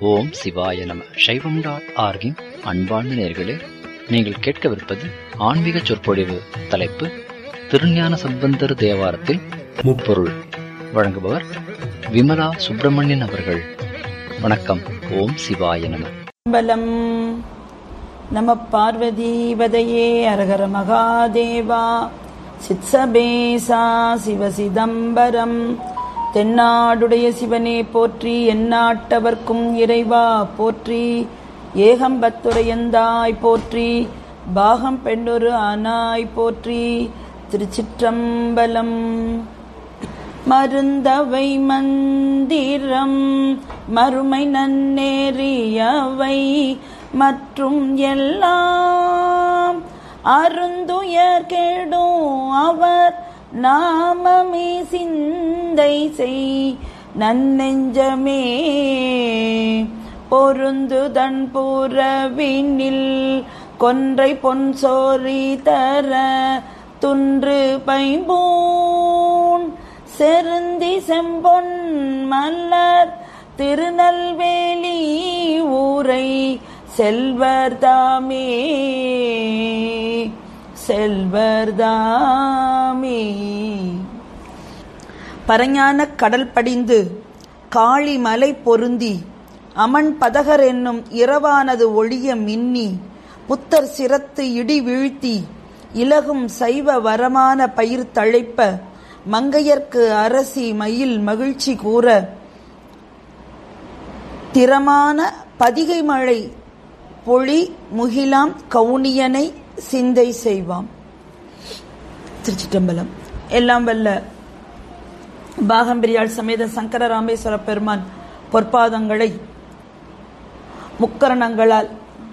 ஓம் சிவாய நம சைவம் டாட் ஆர்கின் அன்பார்ந்த நேர்களே நீங்கள் கேட்கவிருப்பது ஆன்மீக சொற்பொழிவு தலைப்பு திருஞான சம்பந்தர் தேவாரத்தில் முப்பொருள் வழங்குபவர் விமலா சுப்பிரமணியன் அவர்கள் வணக்கம் ஓம் சிவாய நம பலம் நம பார்வதீபதையே அரகர மகாதேவா சித்சபேசா சிவ சிதம்பரம் தென்னாடுடைய சிவனே போற்றி எந்நாட்டவர்க்கும் இறைவா போற்றி ஏகம்பத்துரையந்தாய் போற்றி பாகம் பெண்ணொரு ஆனாய் போற்றி திருச்சிற்றம்பலம் மருந்தவை மந்திரம் மறுமை நன்னேறியவை மற்றும் எல்லாம் அருந்துயர் கெடும் அவர் நாமமே சிந்தை செய் நன்னெஞ்சமே பொருந்துதன் புறவினில் கொன்றை பொன் சோரி தர துன்று பைம்பூன் செருந்தி செம்பொன் மலர் திருநெல்வேலி ஊரை செல்வர் தாமே செல்வர் தாமே பரஞான கடல் படிந்து காளி மலை பொருந்தி அமன் பதகர் என்னும் இரவானது ஒளிய மின்னி புத்தர் சிரத்து இடி வீழ்த்தி இலகும் சைவ வரமான பயிர் தழைப்ப மங்கையர்க்கு அரசி மயில் மகிழ்ச்சி கூற திறமான பதிகை மழை பொழி முகிலாம் கவுனியனை சிந்தை செய்வாம் திருச்சிட்டம்பலம் எல்லாம் வல்ல பாகம்பிரியாள் சமேத சங்கர ராமேஸ்வர பெருமான் பொற்பாதங்களை முக்கரணங்களால்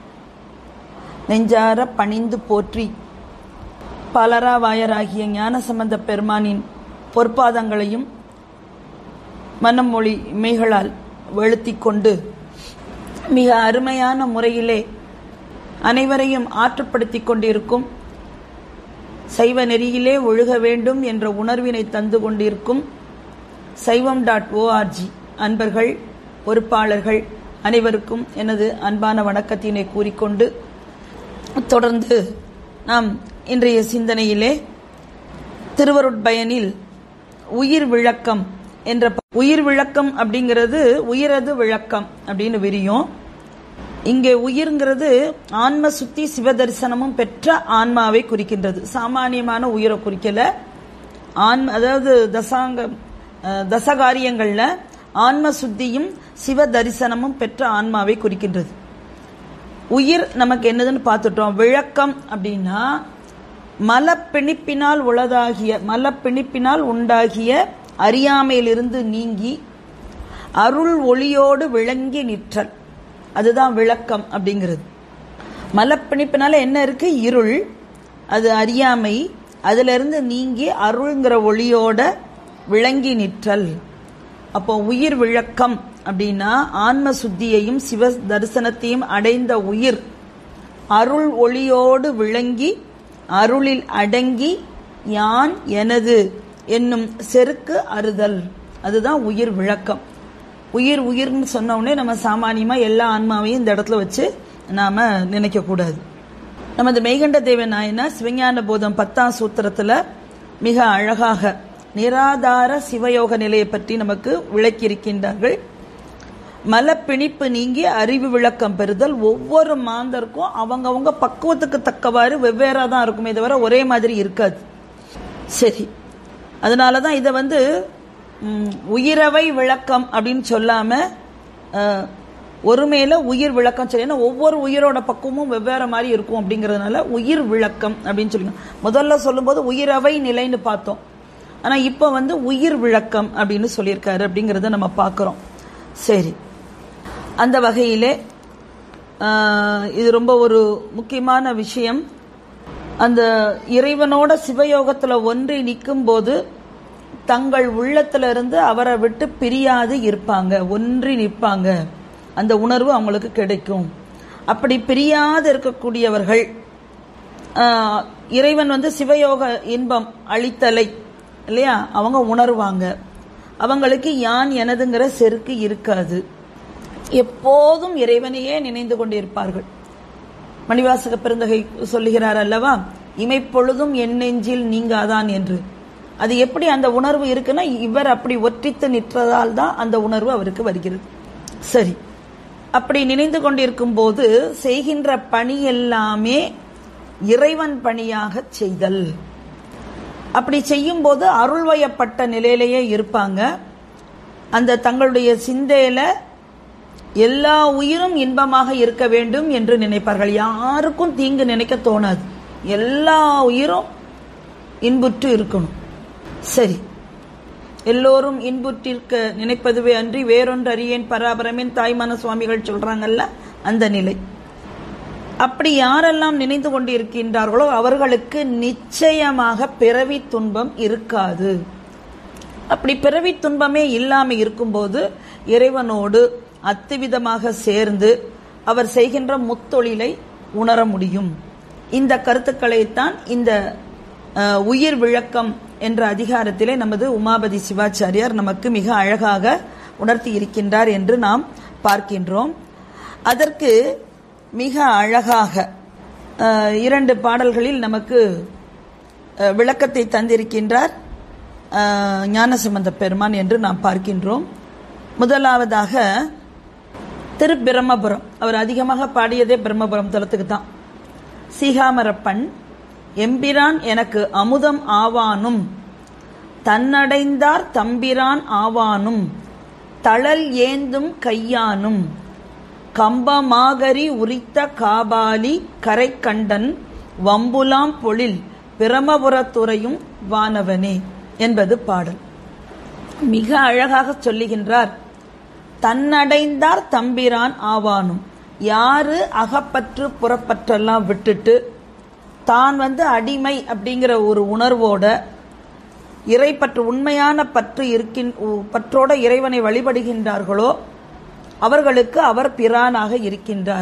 நெஞ்சார பணிந்து போற்றி பலராவாயராகிய ஞான சம்பந்த பெருமானின் பொற்பாதங்களையும் மனமொழி மெய்களால் வெளுத்தி கொண்டு மிக அருமையான முறையிலே அனைவரையும் ஆற்றுப்படுத்திக் கொண்டிருக்கும் சைவ நெறியிலே ஒழுக வேண்டும் என்ற உணர்வினை தந்து கொண்டிருக்கும் சைவம் டாட் ஓஆர்ஜி அன்பர்கள் பொறுப்பாளர்கள் அனைவருக்கும் எனது அன்பான வணக்கத்தினை கூறிக்கொண்டு தொடர்ந்து நாம் இன்றைய சிந்தனையிலே திருவருட்பயனில் உயிர் விளக்கம் என்ற உயிர் விளக்கம் அப்படிங்கிறது உயிரது விளக்கம் அப்படின்னு விரியும் இங்கே உயிர்ங்கிறது ஆன்ம சுத்தி சிவதரிசனமும் பெற்ற ஆன்மாவை குறிக்கின்றது சாமானியமான உயிரை குறிக்கல ஆன்ம அதாவது தசாங்க தசகாரியங்கள்ல ஆன்ம சுத்தியும் சிவ தரிசனமும் பெற்ற ஆன்மாவை குறிக்கின்றது உயிர் நமக்கு என்னதுன்னு பார்த்துட்டோம் விளக்கம் அப்படின்னா மலப்பிணிப்பினால் உளதாகிய மலப்பிணிப்பினால் உண்டாகிய அறியாமையிலிருந்து நீங்கி அருள் ஒளியோடு விளங்கி நிற்றல் அதுதான் விளக்கம் அப்படிங்கிறது மலப்பிணிப்பினால என்ன இருக்கு இருள் அது அறியாமை அதுல இருந்து நீங்கி அருள்ங்கிற ஒளியோட விளங்கி நிற்றல் அப்போ உயிர் விளக்கம் அப்படின்னா ஆன்ம சுத்தியையும் சிவ தரிசனத்தையும் அடைந்த உயிர் அருள் ஒளியோடு விளங்கி அருளில் அடங்கி யான் எனது என்னும் செருக்கு அறுதல் அதுதான் உயிர் விளக்கம் உயிர் உயிர்னு சொன்ன உடனே நம்ம சாமானியமா எல்லா ஆன்மாவையும் இந்த இடத்துல வச்சு நாம நினைக்க கூடாது நமது மெய்கண்ட தேவ நாயனா சிவஞான போதம் பத்தாம் சூத்திரத்துல மிக அழகாக நிராதார சிவயோக நிலையை பற்றி நமக்கு விளக்கியிருக்கின்றார்கள் மலப்பிணிப்பு நீங்கி அறிவு விளக்கம் பெறுதல் ஒவ்வொரு மாந்தருக்கும் அவங்கவுங்க பக்குவத்துக்கு தக்கவாறு வெவ்வேறா தான் இருக்குமே தவிர ஒரே மாதிரி இருக்காது சரி அதனாலதான் இதை வந்து உயிரவை விளக்கம் அப்படின்னு சொல்லாம ஒருமையில உயிர் விளக்கம் சொல்லி ஏன்னா ஒவ்வொரு உயிரோட பக்குவமும் வெவ்வேறு மாதிரி இருக்கும் அப்படிங்கறதுனால உயிர் விளக்கம் அப்படின்னு சொல்லி முதல்ல சொல்லும்போது உயிரவை நிலைன்னு பார்த்தோம் ஆனா இப்ப வந்து உயிர் விளக்கம் அப்படின்னு சொல்லியிருக்காரு அப்படிங்கறத நம்ம பார்க்கிறோம் சரி அந்த வகையிலே இது ரொம்ப ஒரு முக்கியமான விஷயம் அந்த இறைவனோட சிவயோகத்துல ஒன்றி நிற்கும் போது தங்கள் உள்ளத்துல இருந்து அவரை விட்டு பிரியாது இருப்பாங்க ஒன்றி நிற்பாங்க அந்த உணர்வு அவங்களுக்கு கிடைக்கும் அப்படி பிரியாது இருக்கக்கூடியவர்கள் இறைவன் வந்து சிவயோக இன்பம் அளித்தலை இல்லையா அவங்க உணர்வாங்க அவங்களுக்கு யான் எனதுங்கிற செருக்கு இருக்காது எப்போதும் இறைவனையே நினைந்து கொண்டிருப்பார்கள் மணிவாசக பெருந்தகை சொல்லுகிறார் அல்லவா இமைப்பொழுதும் என் நெஞ்சில் நீங்காதான் என்று அது எப்படி அந்த உணர்வு இருக்குன்னா இவர் அப்படி ஒற்றித்து நிற்றதால் தான் அந்த உணர்வு அவருக்கு வருகிறது சரி அப்படி நினைந்து கொண்டிருக்கும் போது செய்கின்ற பணி எல்லாமே இறைவன் பணியாக செய்தல் அப்படி செய்யும் போது அருள்வயப்பட்ட நிலையிலேயே இருப்பாங்க அந்த தங்களுடைய சிந்தையில எல்லா உயிரும் இன்பமாக இருக்க வேண்டும் என்று நினைப்பார்கள் யாருக்கும் தீங்கு நினைக்க தோணாது எல்லா உயிரும் இன்புற்று இருக்கணும் சரி எல்லோரும் இன்புற்றிருக்க நினைப்பதுவே அன்றி வேறொன்று அறியேன் பராபரமேன் தாய்மான சுவாமிகள் சொல்றாங்கல்ல அந்த நிலை அப்படி யாரெல்லாம் நினைந்து கொண்டிருக்கின்றார்களோ அவர்களுக்கு நிச்சயமாக பிறவி துன்பம் இருக்காது அப்படி பிறவி துன்பமே இல்லாம இருக்கும்போது இறைவனோடு அத்துவிதமாக சேர்ந்து அவர் செய்கின்ற முத்தொழிலை உணர முடியும் இந்த கருத்துக்களைத்தான் இந்த அஹ், உயிர் விளக்கம் என்ற அதிகாரத்திலே நமது உமாபதி சிவாச்சாரியார் நமக்கு மிக அழகாக உணர்த்தி இருக்கின்றார் என்று நாம் பார்க்கின்றோம் அதற்கு மிக அழகாக அஹ், இரண்டு பாடல்களில் நமக்கு அஹ், விளக்கத்தை தந்திருக்கின்றார் அஹ், ஞானசம்பந்த பெருமான் என்று நாம் பார்க்கின்றோம் முதலாவதாக திரு பிரம்மபுரம் அவர் அதிகமாக பாடியதே பிரம்மபுரம் தலத்துக்கு தான் சீகாமரப்பன் எம்பிரான் எனக்கு அமுதம் ஆவானும் தன்னடைந்தார் தம்பிரான் ஆவானும் தழல் ஏந்தும் கையானும் கம்பமாகரி உரித்த காபாலி கரைக்கண்டன் வம்புலாம் பொழில் பிரமபுரத்துறையும் வானவனே என்பது பாடல் மிக அழகாக சொல்லுகின்றார் தன்னடைந்தார் தம்பிரான் ஆவானும் யாரு அகப்பற்று புறப்பற்றெல்லாம் விட்டுட்டு தான் வந்து அடிமை அப்படிங்கிற ஒரு உணர்வோட இறைப்பற்று உண்மையான பற்று இருக்கின் பற்றோட இறைவனை வழிபடுகின்றார்களோ அவர்களுக்கு அவர் பிரானாக இருக்கின்றார்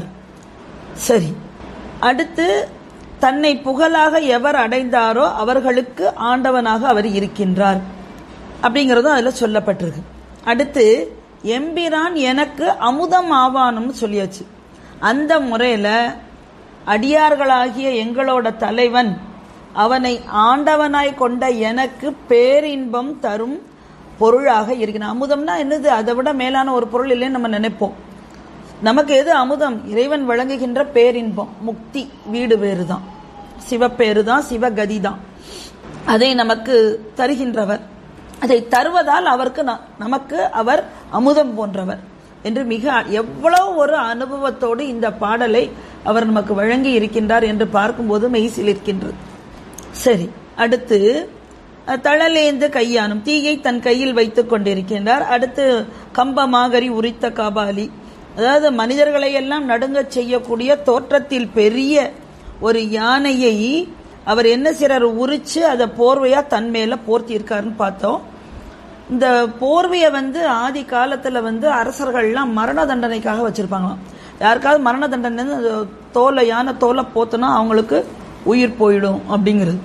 சரி அடுத்து தன்னை புகழாக எவர் அடைந்தாரோ அவர்களுக்கு ஆண்டவனாக அவர் இருக்கின்றார் அப்படிங்கறதும் அதுல சொல்லப்பட்டிருக்கு அடுத்து எம்பிரான் எனக்கு அமுதம் ஆவானும்னு சொல்லியாச்சு அந்த முறையில அடியார்களாகிய எங்களோட தலைவன் அவனை ஆண்டவனாய் கொண்ட எனக்கு பேரின்பம் தரும் பொருளாக இருக்கிறான் அமுதம்னா என்னது அதை விட மேலான ஒரு பொருள் இல்லைன்னு நம்ம நினைப்போம் நமக்கு எது அமுதம் இறைவன் வழங்குகின்ற பேரின்பம் முக்தி வீடு வேறு தான் சிவப்பேரு தான் சிவகதி தான் அதை நமக்கு தருகின்றவர் அதை தருவதால் அவருக்கு ந- நமக்கு அவர் அமுதம் போன்றவர் என்று மிக எவ்வளவு ஒரு அனுபவத்தோடு இந்த பாடலை அவர் நமக்கு வழங்கி இருக்கின்றார் என்று பார்க்கும்போது மெய்சில் இருக்கின்றது சரி அடுத்து அஹ், தழலேந்து கையானும் தீயை தன் கையில் வைத்துக் கொண்டிருக்கின்றார் அடுத்து கம்பமாகரி உரித்த காபாலி அதாவது மனிதர்களை எல்லாம் நடுங்கச் செய்யக்கூடிய தோற்றத்தில் பெரிய ஒரு யானையை அவர் என்ன செய்றார் உரிச்சு அதை போர்வையா தன் மேல போர்த்தி இருக்காருன்னு பார்த்தோம் இந்த போர்வையை வந்து ஆதி காலத்துல வந்து அரசர்கள்லாம் மரண தண்டனைக்காக வச்சிருப்பாங்களாம் யாருக்காவது மரண தண்டனை வந்து அந்த தோலை யானை தோலை போத்துனா அவங்களுக்கு உயிர் போயிடும் அப்படிங்கிறது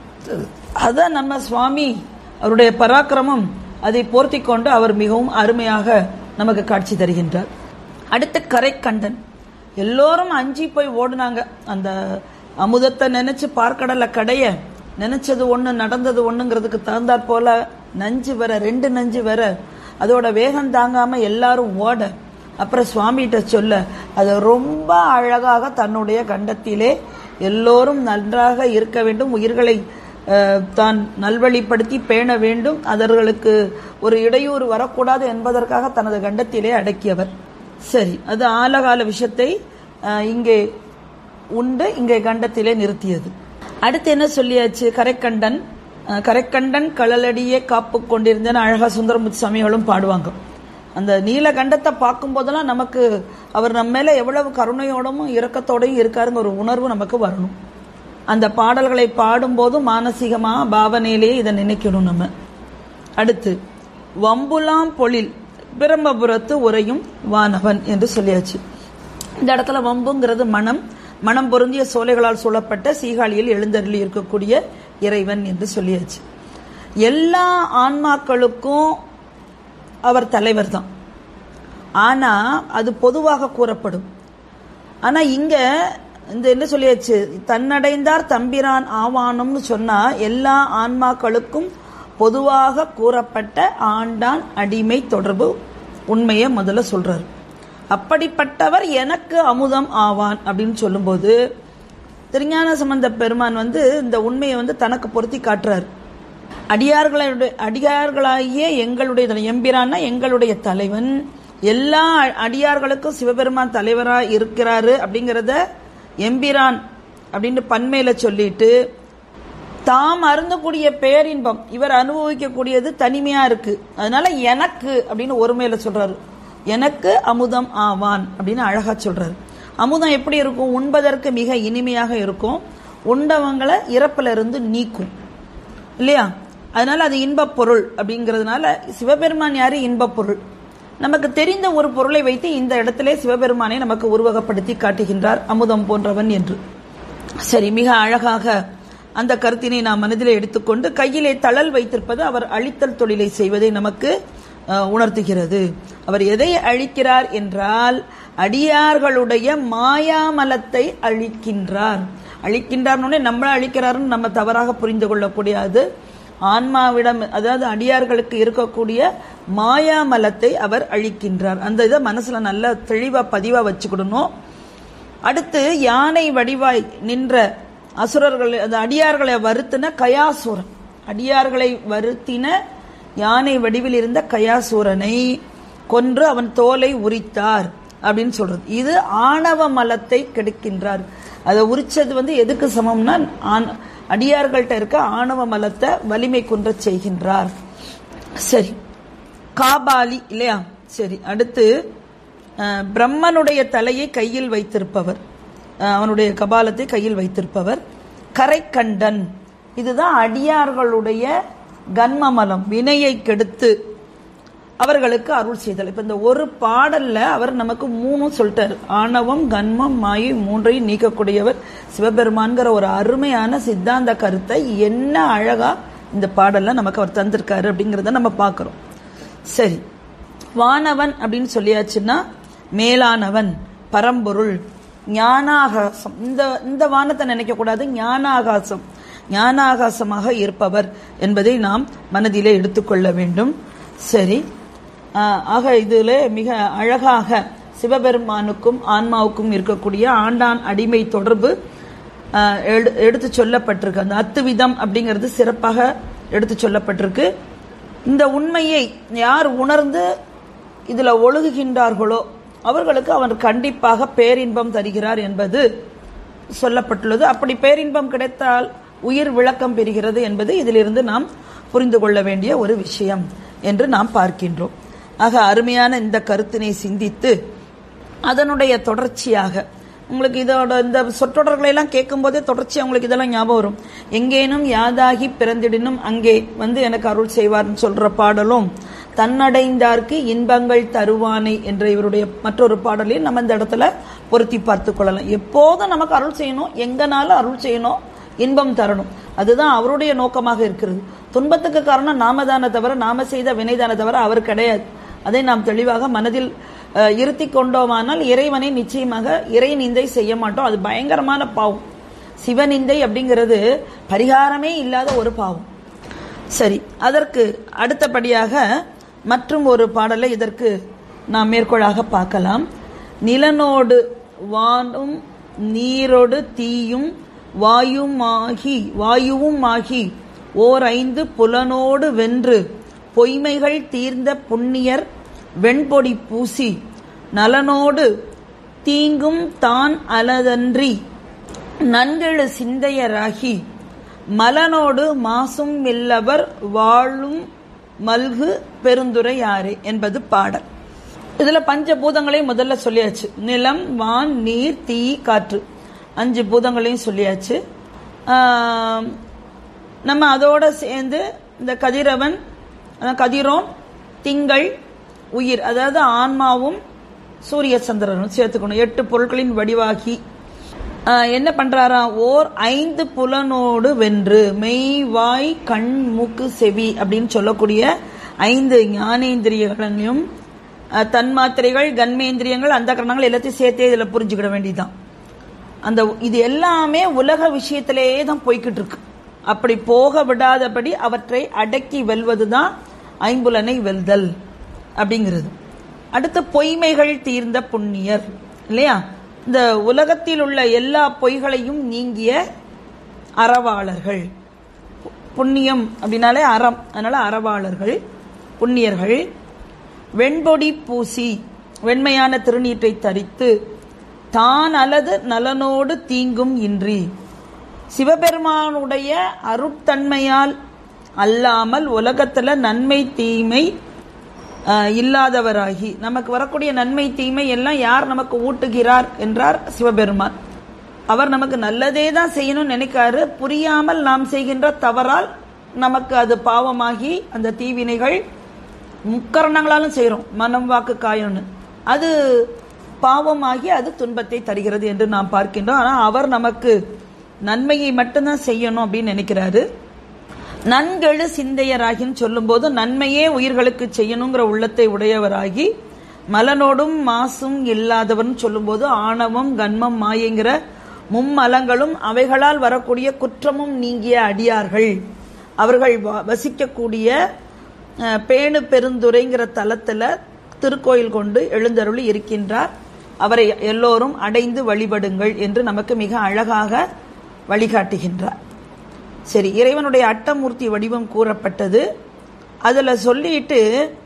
அதான் நம்ம சுவாமி அவருடைய பராக்கிரமம் அதை போர்த்தி கொண்டு அவர் மிகவும் அருமையாக நமக்கு காட்சி தருகின்றார் அடுத்து கரைக்கண்டன் எல்லோரும் அஞ்சி போய் ஓடுனாங்க அந்த அமுதத்தை நினைச்சு பார்க்கடல கடைய நினைச்சது ஒண்ணு நடந்தது ஒண்ணுங்கிறதுக்கு தகுந்தாற் போல நஞ்சு வர ரெண்டு நஞ்சு வர அதோட வேகம் தாங்காம எல்லாரும் ஓட அப்புறம் சுவாமிகிட்ட சொல்ல அது ரொம்ப அழகாக தன்னுடைய கண்டத்திலே எல்லோரும் நன்றாக இருக்க வேண்டும் உயிர்களை அஹ், தான் நல்வழிப்படுத்தி பேண வேண்டும் அவர்களுக்கு ஒரு இடையூறு வரக்கூடாது என்பதற்காக தனது கண்டத்திலே அடக்கியவர் சரி அது ஆலகால விஷயத்தை அஹ், இங்கே உண்டு இங்கே கண்டத்திலே நிறுத்தியது அடுத்து என்ன சொல்லியாச்சு கரைக்கண்டன் அஹ், கரைக்கண்டன் களலடியே காப்பு கொண்டிருந்தேன்னு அழகா சுந்தரமுத்து சாமிகளும் பாடுவாங்க அந்த நீலகண்டத்தை பார்க்கும் போதெல்லாம் நமக்கு அவர் நம்ம மேல எவ்வளவு கருணையோடும் இரக்கத்தோடையும் இருக்காருங்க ஒரு உணர்வு நமக்கு வரணும் அந்த பாடல்களை பாடும்போதும் மானசீகமா பாவனையிலேயே இதை நினைக்கணும் நம்ம அடுத்து வம்புலாம் பொழில் பிரம்மபுரத்து உரையும் வானவன் என்று சொல்லியாச்சு இந்த இடத்துல வம்புங்கிறது மனம் மனம் பொருந்திய சோலைகளால் சூழப்பட்ட சீகாழியில் எழுந்தருளி இருக்கக்கூடிய இறைவன் என்று சொல்லியாச்சு எல்லா ஆன்மாக்களுக்கும் அவர் தலைவர் தான் ஆனா அது பொதுவாக கூறப்படும் ஆனா இங்க இந்த என்ன சொல்லியாச்சு தன்னடைந்தார் தம்பிரான் ஆவானம்னு சொன்னா எல்லா ஆன்மாக்களுக்கும் பொதுவாக கூறப்பட்ட ஆண்டான் அடிமை தொடர்பு உண்மையை முதல்ல சொல்றாரு அப்படிப்பட்டவர் எனக்கு அமுதம் ஆவான் அப்படின்னு சொல்லும்போது திருஞான சம்பந்த பெருமான் வந்து இந்த உண்மையை வந்து தனக்கு பொருத்தி காட்டுறாரு அடியார்களுடைய அடியார்களாகிய எங்களுடைய தலை- எம்பிரான்னா எங்களுடைய தலைவன் எல்லா அடியார்களுக்கும் சிவபெருமான் தலைவரா இருக்கிறாரு அப்படிங்கறத எம்பிரான் அப்படின்னு பன்மையில சொல்லிட்டு தாம் அருந்தக்கூடிய பேரின்பம் இவர் அனுபவிக்கக்கூடியது தனிமையா இருக்கு அதனால எனக்கு அப்படின்னு ஒருமையில சொல்றாரு எனக்கு அமுதம் ஆவான் அப்படின்னு அழகா சொல்றாரு அமுதம் எப்படி இருக்கும் உண்பதற்கு மிக இனிமையாக இருக்கும் உண்டவங்களை இறப்புல இருந்து நீக்கும் இல்லையா அதனால அது இன்பப் பொருள் அப்படிங்கிறதுனால சிவபெருமான் யாரு இன்பப் பொருள் நமக்கு தெரிந்த ஒரு பொருளை வைத்து இந்த இடத்திலே சிவபெருமானை நமக்கு உருவகப்படுத்தி காட்டுகின்றார் அமுதம் போன்றவன் என்று சரி மிக அழகாக அந்த கருத்தினை நாம் மனதிலே எடுத்துக்கொண்டு கையிலே தழல் வைத்திருப்பது அவர் அழித்தல் தொழிலை செய்வதை நமக்கு அஹ், உணர்த்துகிறது அவர் எதை அழிக்கிறார் என்றால் அடியார்களுடைய மாயாமலத்தை அழிக்கின்றார் அழிக்கின்றார்னு நம்மள அழிக்கிறாருன்னு நம்ம தவறாக புரிந்து கொள்ளக்கூடாது ஆன்மாவிடம் அதாவது அடியார்களுக்கு இருக்கக்கூடிய மாயாமலத்தை அவர் அழிக்கின்றார் அந்த இதை மனசுல நல்லா தெளிவா பதிவா வச்சுக்கிடணும் அடுத்து யானை வடிவாய் நின்ற அசுரர்கள் அந்த அடியார்களை வருத்தின கயாசூரன் அடியார்களை வருத்தின யானை வடிவில் இருந்த கயாசூரனை கொன்று அவன் தோலை உரித்தார் அப்படின்னு சொல்றது இது ஆணவ மலத்தை கெடுக்கின்றார் அதை உரிச்சது வந்து எதுக்கு சமம்னா ஆண்- அடியார்கள்ட்ட இருக்க ஆணவ மலத்தை வலிமை குன்ற செய்கின்றார் சரி காபாலி இல்லையா சரி அடுத்து அஹ், பிரம்மனுடைய தலையை கையில் வைத்திருப்பவர் அஹ், அவனுடைய கபாலத்தை கையில் வைத்திருப்பவர் கரைக்கண்டன் இதுதான் அடியார்களுடைய கன்மமலம் வினையை கெடுத்து அவர்களுக்கு அருள் செய்தல் இப்ப இந்த ஒரு பாடல்ல அவர் நமக்கு மூணும் சொல்லிட்டாரு ஆணவம் கன்மம் மாயை மூன்றையும் நீக்கக்கூடியவர் சிவபெருமான்கிற ஒரு அருமையான சித்தாந்த கருத்தை என்ன அழகா இந்த பாடல்ல நமக்கு அவர் தந்திருக்காரு அப்படிங்கறத நம்ம பார்க்கிறோம் சரி வானவன் அப்படின்னு சொல்லியாச்சுன்னா மேலானவன் பரம்பொருள் ஞானாகாசம் இந்த இந்த வானத்தை நினைக்க கூடாது ஞானாகாசம் ஞானாகாசமாக இருப்பவர் என்பதை நாம் மனதிலே எடுத்துக்கொள்ள வேண்டும் சரி ஆஹ், ஆக இதுல மிக அழகாக சிவபெருமானுக்கும் ஆன்மாவுக்கும் இருக்கக்கூடிய ஆண்டான் அடிமை தொடர்பு ஆஹ், எடு- எடுத்து சொல்லப்பட்டிருக்கு அந்த அத்துவிதம் அப்படிங்கிறது சிறப்பாக எடுத்து சொல்லப்பட்டிருக்கு இந்த உண்மையை யார் உணர்ந்து இதுல ஒழுகுகின்றார்களோ அவர்களுக்கு அவர் கண்டிப்பாக பேரின்பம் தருகிறார் என்பது சொல்லப்பட்டுள்ளது அப்படி பேரின்பம் கிடைத்தால் உயிர் விளக்கம் பெறுகிறது என்பது இதிலிருந்து நாம் புரிந்து கொள்ள வேண்டிய ஒரு விஷயம் என்று நாம் பார்க்கின்றோம் ஆக அருமையான இந்த கருத்தினை சிந்தித்து அதனுடைய தொடர்ச்சியாக உங்களுக்கு இதோட இந்த சொற்றொடர்களை எல்லாம் கேட்கும் போதே தொடர்ச்சி உங்களுக்கு இதெல்லாம் ஞாபகம் வரும் எங்கேனும் யாதாகி பிறந்திடினும் அங்கே வந்து எனக்கு அருள் செய்வார்னு சொல்ற பாடலும் தன்னடைந்தார்க்கு இன்பங்கள் தருவானை என்ற இவருடைய மற்றொரு பாடலையும் நம்ம இந்த இடத்துல பொருத்தி பார்த்து கொள்ளலாம் எப்போதும் நமக்கு அருள் செய்யணும் எங்கனாலும் அருள் செய்யணும் இன்பம் தரணும் அதுதான் அவருடைய நோக்கமாக இருக்கிறது துன்பத்துக்கு காரணம் நாம தானே தவிர நாம செய்த வினைதானே தவிர அவர் கிடையாது அதை நாம் தெளிவாக மனதில் அஹ், இருத்தி கொண்டோமானால் இறைவனை நிச்சயமாக இறை நிந்தை செய்ய மாட்டோம் அது பயங்கரமான பாவம் சிவநிந்தை அப்படிங்கிறது பரிகாரமே இல்லாத ஒரு பாவம் சரி அதற்கு அடுத்தபடியாக மற்றும் ஒரு பாடலை இதற்கு நாம் மேற்கோளாக பார்க்கலாம் நிலனோடு வானும் நீரோடு தீயும் வாயுமாகி வாயுவும் ஆகி ஓர் ஐந்து புலனோடு வென்று பொய்மைகள் தீர்ந்த புண்ணியர் வெண்பொடி பூசி நலனோடு தீங்கும் தான் அலதன்றி நன்கெழு சிந்தையராகி மலனோடு மாசும் இல்லவர் வாழும் மல்கு பெருந்துரையாரே என்பது பாடல் இதுல பஞ்ச பூதங்களையும் முதல்ல சொல்லியாச்சு நிலம் வான் நீர் தீ காற்று அஞ்சு பூதங்களையும் சொல்லியாச்சு ஆம், நம்ம அதோட சேர்ந்து இந்த கதிரவன் அஹ், கதிரோன் திங்கள் உயிர் அதாவது ஆன்மாவும் சூரிய சந்திரனும் சேர்த்துக்கணும் எட்டு பொருட்களின் வடிவாகி ஆஹ், என்ன பண்றாராம் ஓர் ஐந்து புலனோடு வென்று மெய் வாய் கண் மூக்கு செவி அப்படின்னு சொல்லக்கூடிய ஐந்து ஞானேந்திரியங்களையும் அஹ், தன்மாத்திரைகள் கன்மேந்திரியங்கள் அந்த கரணங்கள் எல்லாத்தையும் சேர்த்தே இதுல புரிஞ்சுக்கிட வேண்டியதுதான் அந்த இது எல்லாமே உலக விஷயத்திலேயே தான் போய்கிட்டு இருக்கு அப்படி போக விடாதபடி அவற்றை அடக்கி வெல்வதுதான் ஐம்புலனை வெல்தல் அப்படிங்கிறது அடுத்து பொய்மைகள் தீர்ந்த புண்ணியர் இல்லையா இந்த உலகத்தில் உள்ள எல்லா பொய்களையும் நீங்கிய அறவாளர்கள் புண்ணியம் அப்படின்னாலே அறம் அதனால அறவாளர்கள் புண்ணியர்கள் வெண்பொடி பூசி வெண்மையான திருநீற்றை தரித்து தான் அல்லது நலனோடு தீங்கும் இன்றி சிவபெருமானுடைய அருட்தன்மையால் அல்லாமல் உலகத்துல நன்மை தீமை ஆஹ், இல்லாதவராகி நமக்கு வரக்கூடிய நன்மை தீமை எல்லாம் யார் நமக்கு ஊட்டுகிறார் என்றார் சிவபெருமான் அவர் நமக்கு நல்லதே தான் செய்யணும்னு நினைக்காரு புரியாமல் நாம் செய்கின்ற தவறால் நமக்கு அது பாவமாகி அந்த தீவினைகள் முக்கரணங்களாலும் செய்றோம் மனம் வாக்கு காயம்னு அது பாவமாகி அது துன்பத்தை தருகிறது என்று நாம் பார்க்கின்றோம் ஆனால் அவர் நமக்கு நன்மையை மட்டும்தான் செய்யணும் அப்படின்னு நினைக்கிறாரு நன்கெழு சிந்தையராகின்னு சொல்லும்போது நன்மையே உயிர்களுக்கு செய்யணுங்கிற உள்ளத்தை உடையவராகி மலனோடும் மாசும் இல்லாதவர்னு சொல்லும்போது ஆணவம் கன்மம் மாயைங்கிற மும்மலங்களும் அவைகளால் வரக்கூடிய குற்றமும் நீங்கிய அடியார்கள் அவர்கள் வ- வசிக்கக்கூடிய அஹ், பேணு பெருந்துரைங்கிற தலத்துல திருக்கோயில் கொண்டு எழுந்தருளி இருக்கின்றார் அவரை எல்லோரும் அடைந்து வழிபடுங்கள் என்று நமக்கு மிக அழகாக வழிகாட்டுகின்றார் சரி இறைவனுடைய அட்டமூர்த்தி வடிவம் கூறப்பட்டது அதுல சொல்லிட்டு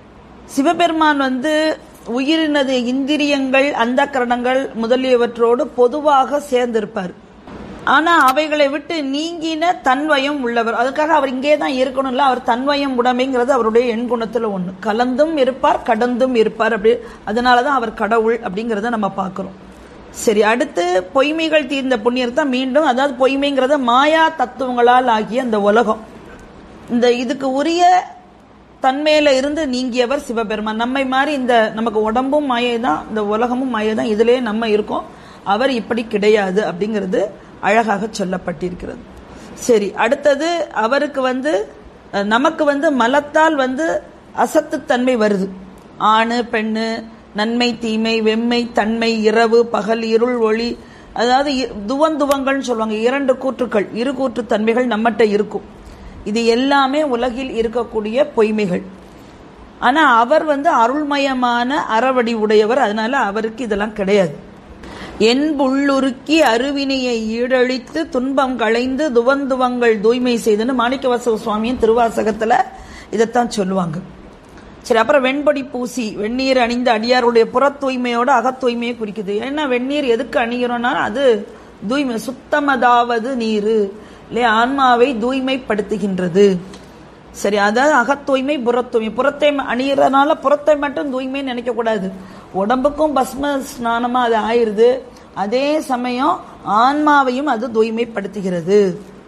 சிவபெருமான் வந்து உயிரினது இந்திரியங்கள் அந்த கரணங்கள் முதலியவற்றோடு பொதுவாக சேர்ந்திருப்பார் ஆனா அவைகளை விட்டு நீங்கின தன்வயம் உள்ளவர் அதுக்காக அவர் இங்கே தான் இருக்கணும்ல அவர் தன்வயம் உடைமைங்கிறது அவருடைய எண்குணத்துல ஒண்ணு கலந்தும் இருப்பார் கடந்தும் இருப்பார் அப்படி அதனாலதான் அவர் கடவுள் அப்படிங்கறத நம்ம பார்க்கிறோம் சரி அடுத்து பொய்மைகள் தீர்ந்த புண்ணியர் தான் மீண்டும் அதாவது பொய்மைங்கிறத மாயா தத்துவங்களால் ஆகிய அந்த உலகம் இந்த இதுக்கு உரிய தன்மையில இருந்து நீங்கியவர் சிவபெருமான் நம்மை மாதிரி இந்த நமக்கு உடம்பும் மாயை தான் இந்த உலகமும் மாயை தான் இதுலயே நம்ம இருக்கோம் அவர் இப்படி கிடையாது அப்படிங்கிறது அழகாக சொல்லப்பட்டிருக்கிறது சரி அடுத்தது அவருக்கு வந்து அஹ், நமக்கு வந்து மலத்தால் வந்து அசத்துத்தன்மை வருது ஆணு பெண்ணு நன்மை தீமை வெம்மை தன்மை இரவு பகல் இருள் ஒளி அதாவது இ- துவந்துவங்கள்னு சொல்லுவாங்க இரண்டு கூற்றுக்கள் இரு கூற்று தன்மைகள் நம்மகிட்ட இருக்கும் இது எல்லாமே உலகில் இருக்கக்கூடிய பொய்மைகள் ஆனா அவர் வந்து அருள்மயமான அறவடி உடையவர் அதனால அவருக்கு இதெல்லாம் கிடையாது என்புள்ளுருக்கி அருவினையை ஈடழித்து துன்பம் களைந்து துவந்துவங்கள் தூய்மை செய்துன்னு மாணிக்கவாசக சுவாமியின் திருவாசகத்துல இதைத்தான் சொல்லுவாங்க சரி அப்புறம் வெண்பொடி பூசி வெந்நீர் அணிந்த அடியாருடைய புறத் தூய்மையோட அகத் தூய்மையை குறிக்குது ஏன்னா வெந்நீர் எதுக்கு அணிகிறோம்னா அது தூய்மை சுத்தமதாவது நீரு இல்லையா ஆன்மாவை தூய்மைப்படுத்துகின்றது சரி அதாவது அகத் தூய்மை புறத் தூய்மை புறத்தை அணியறதுனால புறத்தை மட்டும் தூய்மை நினைக்க கூடாது உடம்புக்கும் பஸ்ம ஸ்நானமா அது ஆயிருது அதே சமயம் ஆன்மாவையும் அது தூய்மைப்படுத்துகிறது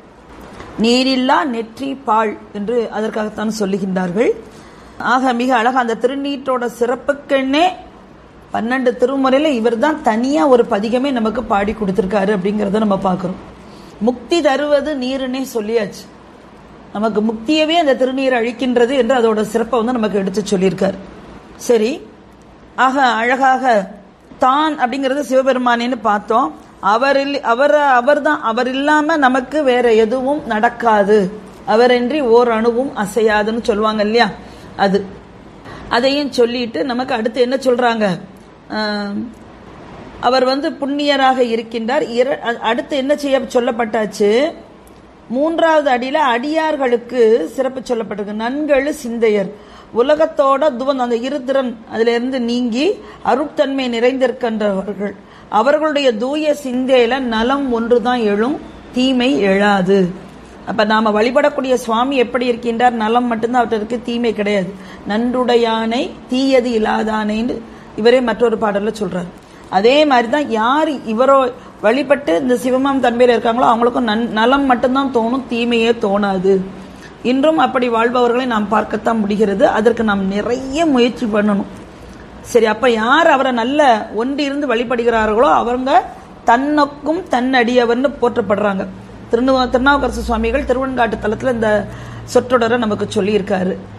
நீரில்லா நெற்றி பால் என்று அதற்காகத்தான் சொல்லுகின்றார்கள் ஆக மிக அழகா அந்த திருநீற்றோட சிறப்புக்கென்னே பன்னெண்டு திருமுறையில இவர் தான் தனியா ஒரு பதிகமே நமக்கு பாடி கொடுத்திருக்காரு அப்படிங்கறத நம்ம பார்க்கிறோம் முக்தி தருவது நீருன்னே சொல்லியாச்சு நமக்கு முக்தியவே அந்த திருநீர் அழிக்கின்றது என்று அதோட சிறப்பை வந்து நமக்கு எடுத்து சொல்லியிருக்காரு சரி ஆக அழகாக தான் அப்படிங்கிறது சிவபெருமானேன்னு பார்த்தோம் அவரில் அவர் அவர்தான் அவர் இல்லாம நமக்கு வேற எதுவும் நடக்காது அவரின்றி ஓர் அணுவும் அசையாதுன்னு சொல்லுவாங்க இல்லையா அது அதையும் சொல்லிட்டு நமக்கு அடுத்து என்ன சொல்றாங்க ஆம், அவர் வந்து புண்ணியராக இருக்கின்றார் இர- அ- அடுத்து என்ன செய்ய சொல்லப்பட்டாச்சு மூன்றாவது அடியில அடியார்களுக்கு சிறப்பு சொல்லப்பட்டிருக்கு நன்கழு சிந்தையர் உலகத்தோட துவந்த அந்த இருதிறன் அதுல இருந்து நீங்கி அருட்தன்மை நிறைந்திருக்கின்றவர்கள் அவர்களுடைய தூய சிந்தையில நலம் ஒன்றுதான் எழும் தீமை எழாது அப்ப நாம வழிபடக்கூடிய சுவாமி எப்படி இருக்கின்றார் நலம் மட்டும்தான் அவற்றிற்கு தீமை கிடையாது நன்றுடையானை தீயது இல்லாதானேன்னு இவரே மற்றொரு பாடல்ல சொல்றார் அதே மாதிரி தான் யார் இவரோ வழிபட்டு இந்த சிவமாம் தன்மையில இருக்காங்களோ அவங்களுக்கும் நன் நலம் மட்டும்தான் தோணும் தீமையே தோணாது இன்றும் அப்படி வாழ்பவர்களை நாம் பார்க்கத்தான் முடிகிறது அதற்கு நாம் நிறைய முயற்சி பண்ணணும் சரி அப்ப யார் அவரை நல்ல ஒன்றி இருந்து வழிபடுகிறார்களோ அவங்க தன்னொக்கும் தன்னடியவர்னு போற்றப்படுறாங்க திருநு திருநாவுக்கரசு சுவாமிகள் திருவெண்காட்டு தலத்துல இந்த சொற்றொடரை நமக்கு சொல்லியிருக்காரு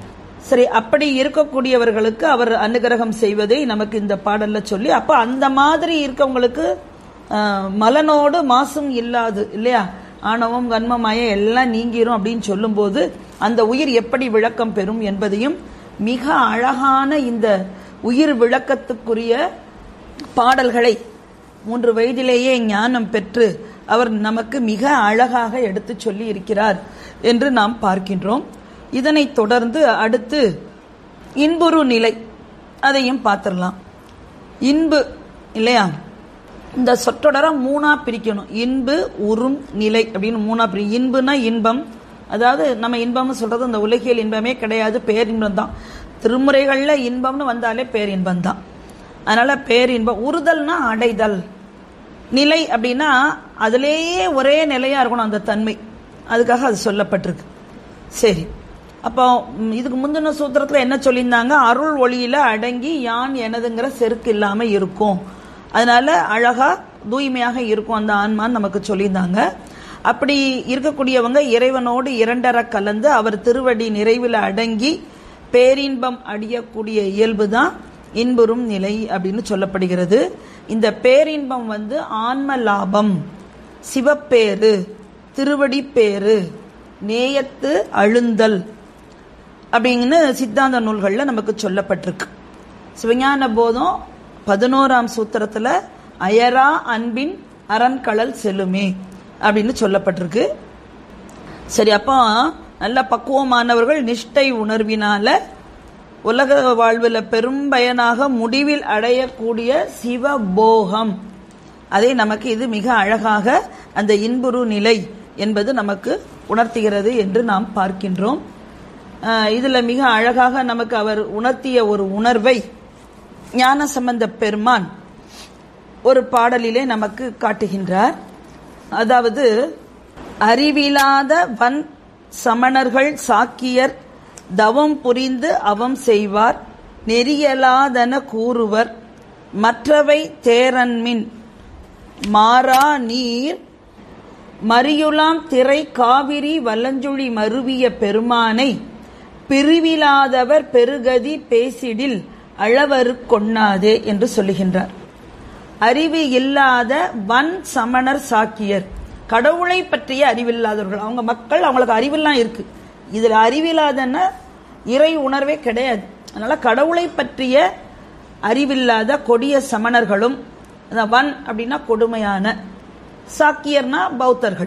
சரி அப்படி இருக்கக்கூடியவர்களுக்கு அவர் அனுகிரகம் செய்வதை நமக்கு இந்த பாடல்ல சொல்லி அப்ப அந்த மாதிரி இருக்கவங்களுக்கு அஹ், மலனோடு மாசும் இல்லாது இல்லையா ஆணவம் கண்மமாயம் எல்லாம் நீங்கிரும் அப்படின்னு சொல்லும்போது அந்த உயிர் எப்படி விளக்கம் பெறும் என்பதையும் மிக அழகான இந்த உயிர் விளக்கத்துக்குரிய பாடல்களை மூன்று வயதிலேயே ஞானம் பெற்று அவர் நமக்கு மிக அழகாக எடுத்து சொல்லி இருக்கிறார் என்று நாம் பார்க்கின்றோம் இதனைத் தொடர்ந்து அடுத்து இன்புறு நிலை அதையும் பார்த்திடலாம் இன்பு இல்லையா இந்த சொற்றொடரை மூணா பிரிக்கணும் இன்பு உறும் நிலை அப்படின்னு மூணா பிரி இன்புனா இன்பம் அதாவது நம்ம இன்பம்னு சொல்றது இந்த உலகியல் இன்பமே கிடையாது பேரின்பம் தான் திருமுறைகள்ல இன்பம்னு வந்தாலே பேரின்பம் தான் அதனால பேரின்பம் உறுதல்னா அடைதல் நிலை அப்படின்னா அதிலேயே ஒரே நிலையா இருக்கணும் அந்த தன்மை அதுக்காக அது சொல்லப்பட்டிருக்கு சரி அப்போ ம், இதுக்கு முந்தின சூத்திரத்துல என்ன சொல்லியிருந்தாங்க அருள் ஒளியில அடங்கி யான் எனதுங்கிற செருக்கு இல்லாம இருக்கும் அதனால அழகா தூய்மையாக இருக்கும் அந்த ஆன்மான்னு நமக்கு சொல்லியிருந்தாங்க அப்படி இருக்கக்கூடியவங்க இறைவனோடு இரண்டர கலந்து அவர் திருவடி நிறைவில் அடங்கி பேரின்பம் அடையக்கூடிய இயல்பு தான் இன்புறும் நிலை அப்படின்னு சொல்லப்படுகிறது இந்த பேரின்பம் வந்து ஆன்ம லாபம் சிவப்பேறு திருவடி பேரு நேயத்து அழுந்தல் அப்படின்னு சித்தாந்த நூல்கள்ல நமக்கு சொல்லப்பட்டிருக்கு சிவஞான போதம் பதினோராம் சூத்திரத்துல அயரா அன்பின் அரண்கழல் செல்லுமே அப்படின்னு சொல்லப்பட்டிருக்கு சரி அப்போ நல்ல பக்குவமானவர்கள் நிஷ்டை உணர்வினால உலக வாழ்வில் பெரும் பயனாக முடிவில் அடையக்கூடிய சிவபோகம் அதை நமக்கு இது மிக அழகாக அந்த இன்புறு நிலை என்பது நமக்கு உணர்த்துகிறது என்று நாம் பார்க்கின்றோம் அஹ், இதுல மிக அழகாக நமக்கு அவர் உணர்த்திய ஒரு உணர்வை ஞான சம்பந்த பெருமான் ஒரு பாடலிலே நமக்கு காட்டுகின்றார் அதாவது அறிவிலாத வன் சமணர்கள் சாக்கியர் தவம் புரிந்து அவம் செய்வார் நெறியலாதன கூறுவர் மற்றவை தேரன்மின் மாறா நீர் மறியுலாம் திரை காவிரி வல்லஞ்சுழி மருவிய பெருமானை பிரிவிலாதவர் பெருகதி பேசிடில் அளவரு கொண்ணாதே என்று சொல்லுகின்றார் அறிவு இல்லாத வன் சமணர் சாக்கியர் கடவுளை பற்றிய அறிவில்லாதவர்கள் அவங்க மக்கள் அவங்களுக்கு அறிவெல்லாம் இருக்கு இதுல அறிவில்லாதன்னா இறை உணர்வே கிடையாது அதனால கடவுளை பற்றிய அறிவில்லாத கொடிய சமணர்களும் அந்த வன் அப்படின்னா கொடுமையான சாக்கியர்னா பௌத்தர்கள்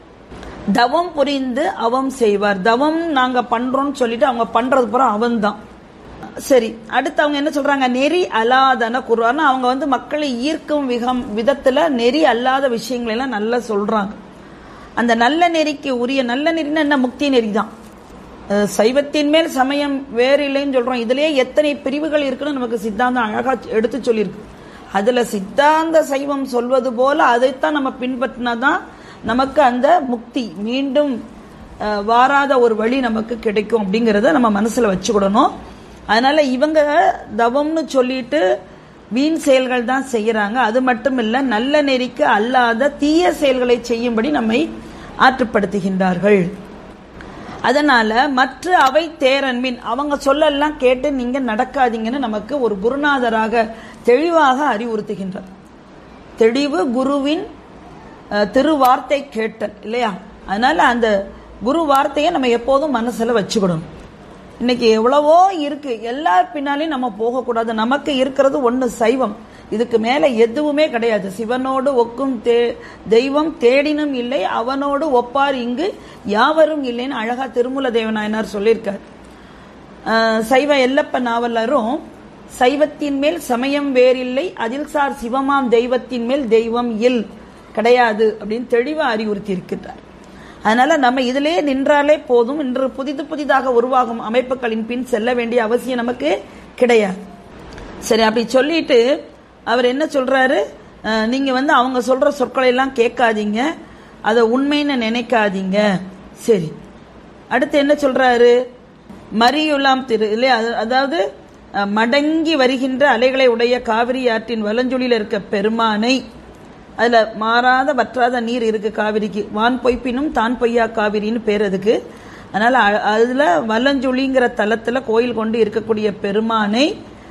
தவம் புரிந்து அவம் செய்வார் தவம் நாங்க பண்றோம்னு சொல்லிட்டு அவங்க பண்றது பூரா அவன் தான் சரி அடுத்து அவங்க என்ன சொல்றாங்க நெறி அல்லாதன கூறுவார்னா அவங்க வந்து மக்களை ஈர்க்கும் விகம் விதத்துல நெறி அல்லாத விஷயங்களை எல்லாம் நல்லா சொல்றாங்க அந்த நல்ல நெறிக்கு உரிய நல்ல நெறின்னா என்ன முக்தி நெறி தான் அஹ் சைவத்தின் மேல் சமயம் வேறு இல்லைன்னு சொல்றோம் இதுலயே எத்தனை பிரிவுகள் இருக்குன்னு நமக்கு சித்தாந்தம் அழகா எடுத்து சொல்லியிருக்கு அதுல சித்தாந்த சைவம் சொல்வது போல அதைத்தான் நம்ம பின்பற்றினாதான் நமக்கு அந்த முக்தி மீண்டும் அஹ், வாராத ஒரு வழி நமக்கு கிடைக்கும் அப்படிங்கறத நம்ம மனசுல வச்சுக்கிடணும் அதனால இவங்க தவம்னு சொல்லிட்டு வீண் செயல்கள் தான் செய்யறாங்க அது மட்டும் இல்ல நல்ல நெறிக்கு அல்லாத தீய செயல்களை செய்யும்படி நம்மை ஆற்றுப்படுத்துகின்றார்கள் அதனால மற்ற அவை தேரன்மின் அவங்க சொல்லெல்லாம் கேட்டு நீங்க நடக்காதீங்கன்னு நமக்கு ஒரு குருநாதராக தெளிவாக அறிவுறுத்துகின்றார் தெளிவு குருவின் அஹ், திருவார்த்தை கேட்டல் இல்லையா அதனால அந்த குரு வார்த்தையை நம்ம எப்போதும் மனசுல வச்சுக்கிடணும் இன்னைக்கு எவ்வளவோ இருக்கு எல்லார் பின்னாலையும் நம்ம போகக்கூடாது நமக்கு இருக்கிறது ஒண்ணு சைவம் இதுக்கு மேல எதுவுமே கிடையாது சிவனோடு ஒக்கும் தே- தெய்வம் தேடினும் இல்லை அவனோடு ஒப்பார் இங்கு யாவரும் இல்லைன்னு அழகா திருமூல தேவநாயனார் சொல்லியிருக்கார் அஹ், சைவ எல்லப்ப நாவலரும் சைவத்தின் மேல் சமயம் வேறில்லை அதில் சார் சிவமாம் தெய்வத்தின் மேல் தெய்வம் இல் கிடையாது அப்படின்னு தெளிவா அறிவுறுத்தி இருக்கின்றார் அதனால நம்ம இதிலே நின்றாலே போதும் இன்று புதிது புதிதாக உருவாகும் அமைப்புகளின் பின் செல்ல வேண்டிய அவசியம் நமக்கு கிடையாது சரி அப்படி சொல்லிட்டு அவர் என்ன சொல்றாரு அஹ், நீங்க வந்து அவங்க சொல்ற சொற்களை எல்லாம் கேட்காதீங்க அதை உண்மைன்னு நினைக்காதீங்க சரி அடுத்து என்ன சொல்றாரு மரியுலாம் திரு இல்லையா அது- அதாவது அஹ், மடங்கி வருகின்ற அலைகளை உடைய காவிரி ஆற்றின் வலஞ்சுழியில் இருக்க பெருமானை அதுல மாறாத வற்றாத நீர் இருக்கு காவிரிக்கு வான் பொய்ப்பினும் தான் பொய்யா காவிரின்னு பேர் அதுக்கு அதனால அ- அதுல வலஞ்சுழிங்கிற தலத்துல கோயில் கொண்டு இருக்கக்கூடிய பெருமானை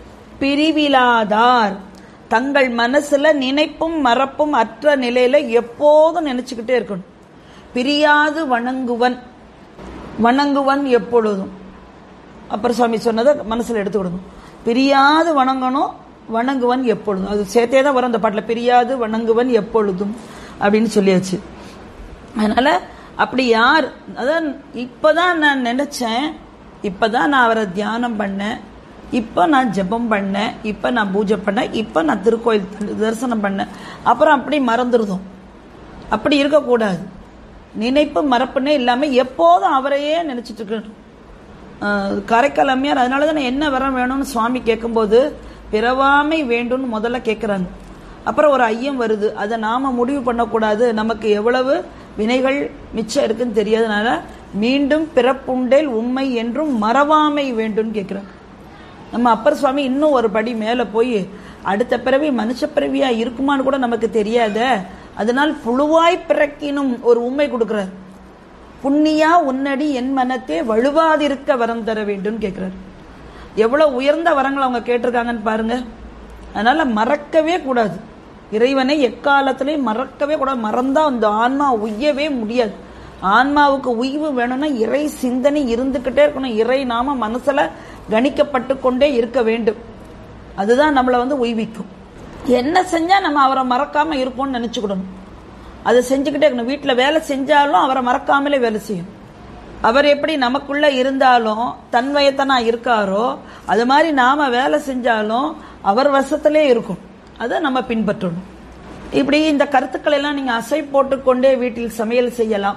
பிரிவிலாதார் தங்கள் மனசுல நினைப்பும் மறப்பும் அற்ற நிலையில எப்போதும் நினைச்சுக்கிட்டே இருக்கணும் பிரியாது வணங்குவன் வணங்குவன் எப்பொழுதும் அப்புறம் சுவாமி சொன்னதை மனசுல எடுத்துக்கிடணும் பிரியாது வணங்கணும் வணங்குவன் எப்பொழுதும் அது சேர்த்தே தான் வரும் அந்த பாட்டில் பிரியாது வணங்குவன் எப்பொழுதும் அப்படின்னு சொல்லியாச்சு அதனால அப்படி யார் அதான் இப்பதான் நான் நினைச்சேன் இப்பதான் நான் அவரை தியானம் பண்ணேன் இப்ப நான் ஜெபம் பண்ணேன் இப்ப நான் பூஜை பண்ணேன் இப்ப நான் திருக்கோயில் த- தரிசனம் பண்ணேன் அப்புறம் அப்படி மறந்துருதோம் அப்படி இருக்கக்கூடாது நினைப்பு மறப்புனே இல்லாம எப்போதும் அவரையே நினைச்சிட்டு இருக்கணும் ஆஹ் காரைக்கால் அம்மையார் அதனால தான் என்ன வரம் வேணும்னு சுவாமி கேட்கும்போது பிறவாமை வேண்டும்னு முதல்ல கேட்குறாங்க அப்புறம் ஒரு ஐயம் வருது அதை நாம முடிவு பண்ணக்கூடாது நமக்கு எவ்வளவு வினைகள் மிச்சம் இருக்குன்னு தெரியாதனால மீண்டும் பிறப்புண்டேல் உண்மை என்றும் மறவாமை வேண்டும்னு கேட்குறாங்க நம்ம அப்பர் சுவாமி இன்னும் ஒரு படி மேலே போய் அடுத்த பிறவி மனுஷ பிறவியா இருக்குமான்னு கூட நமக்கு தெரியாத அதனால் புழுவாய் பிறக்கினும் ஒரு உண்மை கொடுக்கிறார் புண்ணியா உன்னடி என் மனத்தே வலுவாதிருக்க வரம் தர வேண்டும் கேட்கிறார் எவ்வளவு உயர்ந்த வரங்கள் அவங்க கேட்டிருக்காங்கன்னு பாருங்க அதனால மறக்கவே கூடாது இறைவனை எக்காலத்திலையும் மறக்கவே கூடாது மறந்தா அந்த ஆன்மா உய்யவே முடியாது ஆன்மாவுக்கு உய்வு வேணும்னா இறை சிந்தனை இருந்துகிட்டே இருக்கணும் இறை நாம மனசுல கணிக்கப்பட்டு கொண்டே இருக்க வேண்டும் அதுதான் நம்மளை வந்து உய்விக்கும் என்ன செஞ்சா நம்ம அவரை மறக்காம இருப்போம்னு நினைச்சுக்கிடணும் அதை செஞ்சுக்கிட்டே இருக்கணும் வீட்டில் வேலை செஞ்சாலும் அவரை மறக்காமலே வேலை செய்யும் அவர் எப்படி நமக்குள்ள இருந்தாலும் தன்வயத்தனா இருக்காரோ அது மாதிரி நாம வேலை செஞ்சாலும் அவர் வசத்திலே இருக்கும் அதை நம்ம பின்பற்றணும் இப்படி இந்த கருத்துக்களை எல்லாம் நீங்க அசை போட்டுக்கொண்டே வீட்டில் சமையல் செய்யலாம்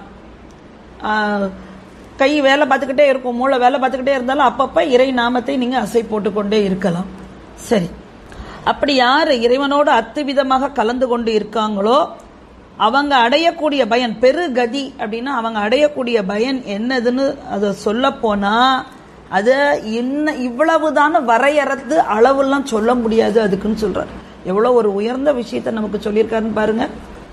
ஆஹ், கை வேலை பார்த்துக்கிட்டே இருக்கும் மூளை வேலை பார்த்துக்கிட்டே இருந்தாலும் அப்பப்ப இறை நாமத்தை நீங்க அசை போட்டுக்கொண்டே இருக்கலாம் சரி அப்படி யார் இறைவனோடு அத்துவிதமாக கலந்து கொண்டு இருக்காங்களோ அவங்க அடையக்கூடிய பயன் பெருகதி அப்படின்னா அவங்க அடையக்கூடிய பயன் என்னதுன்னு அதை சொல்ல போனா அது இன்ன இவ்வளவுதான வரையறது அளவெல்லாம் சொல்ல முடியாது அதுக்குன்னு சொல்றாரு எவ்வளவு ஒரு உயர்ந்த விஷயத்தை நமக்கு சொல்லியிருக்காருன்னு பாருங்க